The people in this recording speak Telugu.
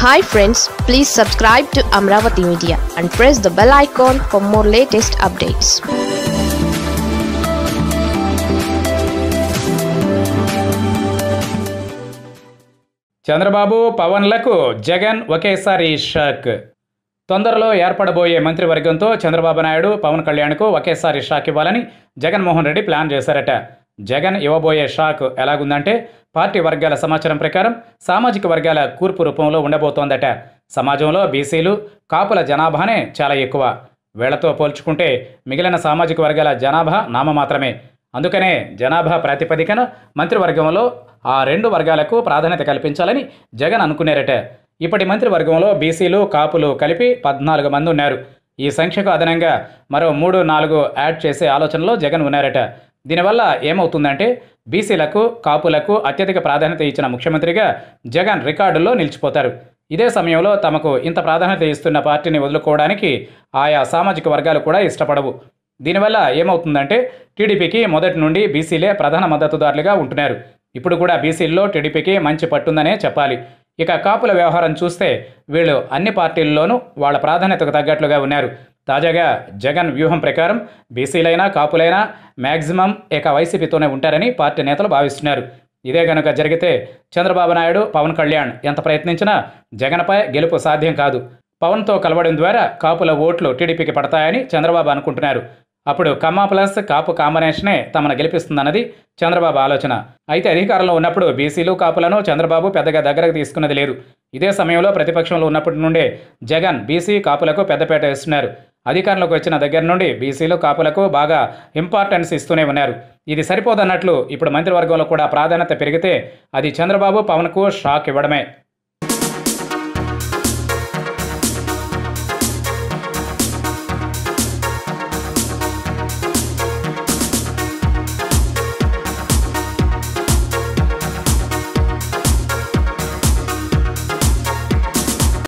hi friends please subscribe to Amaravati media and press the bell icon for more latest updates Chandrababu పవన్లకు జగన్ ఒకేసారి షాక్ తొందరలో ఏర్పడబోయే మంత్రివర్గంతో చంద్రబాబు నాయుడు పవన్ కళ్యాణ్కు ఒకేసారి షాక్ ఇవ్వాలని జగన్మోహన్ రెడ్డి ప్లాన్ చేశారట జగన్ ఇవ్వబోయే షాక్ ఎలాగుందంటే పార్టీ వర్గాల సమాచారం ప్రకారం సామాజిక వర్గాల కూర్పు రూపంలో ఉండబోతోందట సమాజంలో బీసీలు కాపుల జనాభానే చాలా ఎక్కువ వీళ్లతో పోల్చుకుంటే మిగిలిన సామాజిక వర్గాల జనాభా నామమాత్రమే అందుకనే జనాభా ప్రాతిపదికన మంత్రివర్గంలో ఆ రెండు వర్గాలకు ప్రాధాన్యత కల్పించాలని జగన్ అనుకున్నారట ఇప్పటి మంత్రివర్గంలో బీసీలు కాపులు కలిపి పద్నాలుగు మంది ఉన్నారు ఈ సంఖ్యకు అదనంగా మరో మూడు నాలుగు యాడ్ చేసే ఆలోచనలో జగన్ ఉన్నారట దీనివల్ల ఏమవుతుందంటే బీసీలకు కాపులకు అత్యధిక ప్రాధాన్యత ఇచ్చిన ముఖ్యమంత్రిగా జగన్ రికార్డుల్లో నిలిచిపోతారు ఇదే సమయంలో తమకు ఇంత ప్రాధాన్యత ఇస్తున్న పార్టీని వదులుకోవడానికి ఆయా సామాజిక వర్గాలు కూడా ఇష్టపడవు దీనివల్ల ఏమవుతుందంటే టీడీపీకి మొదటి నుండి బీసీలే ప్రధాన మద్దతుదారులుగా ఉంటున్నారు ఇప్పుడు కూడా బీసీల్లో టీడీపీకి మంచి పట్టుందనే చెప్పాలి ఇక కాపుల వ్యవహారం చూస్తే వీళ్ళు అన్ని పార్టీల్లోనూ వాళ్ళ ప్రాధాన్యతకు తగ్గట్లుగా ఉన్నారు తాజాగా జగన్ వ్యూహం ప్రకారం బీసీలైనా కాపులైనా మ్యాక్సిమం ఇక వైసీపీతోనే ఉంటారని పార్టీ నేతలు భావిస్తున్నారు ఇదే కనుక జరిగితే చంద్రబాబు నాయుడు పవన్ కళ్యాణ్ ఎంత ప్రయత్నించినా జగన్పై గెలుపు సాధ్యం కాదు పవన్తో కలవడం ద్వారా కాపుల ఓట్లు టీడీపీకి పడతాయని చంద్రబాబు అనుకుంటున్నారు అప్పుడు కమ్మ ప్లస్ కాపు కాంబినేషనే తమను గెలిపిస్తుందన్నది చంద్రబాబు ఆలోచన అయితే అధికారంలో ఉన్నప్పుడు బీసీలు కాపులను చంద్రబాబు పెద్దగా దగ్గరకు తీసుకున్నది లేదు ఇదే సమయంలో ప్రతిపక్షంలో ఉన్నప్పటి నుండే జగన్ బీసీ కాపులకు పెద్దపేట ఇస్తున్నారు అధికారంలోకి వచ్చిన దగ్గర నుండి బీసీలు కాపులకు బాగా ఇంపార్టెన్స్ ఇస్తూనే ఉన్నారు ఇది సరిపోదన్నట్లు ఇప్పుడు మంత్రివర్గంలో కూడా ప్రాధాన్యత పెరిగితే అది చంద్రబాబు పవన్కు షాక్ ఇవ్వడమే